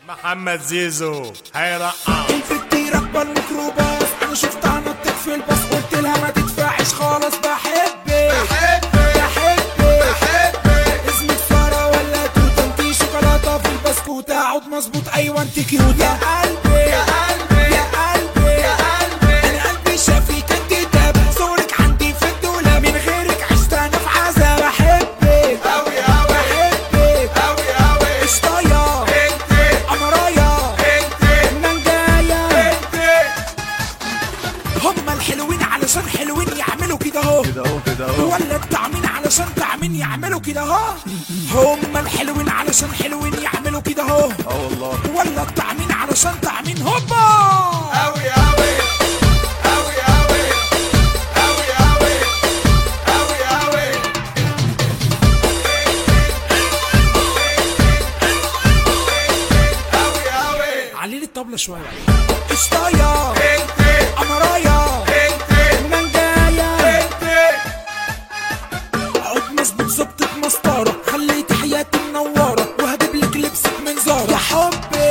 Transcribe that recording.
محمد زيزو هيرقع البت راكبه الميكروباص انا شفتها نطت في الباص قلت لها ما تدفعش خالص بحبك بحبك بحبك اسمك سارة ولا توتة انتي شوكولاتة في البسكوتة اقعد مظبوط ايوه انتي كيوتة يا قلبي يا قلبي يا قلبي يا قلبي انا قلبي شافيك انت داب صورك عندي في الدولاب من غيرك عشت انا في عذاب بحبك اوي اوي بحبك اوي اوي قشطاية انت قمراية انت منجاية هما الحلوين علشان حلوين يعملوا كده اهو كده اهو كده اهو ولا التعمين علشان تعمين يعملوا كده اهو هما الحلوين علشان حلوين يعملوا كده اهو اه والله ولا التعمين علشان تعمين هوبا أوي أوي أوي أوي أوي أوي أوي أوي أوي أوي عليلي الطبلة شوية قشطاية أنت قمراية أنت منجاية أنت عود مظبوط ظبطة مسطرة خليت حياتي منورة وهجيب لك لبسك من زارة يا حبي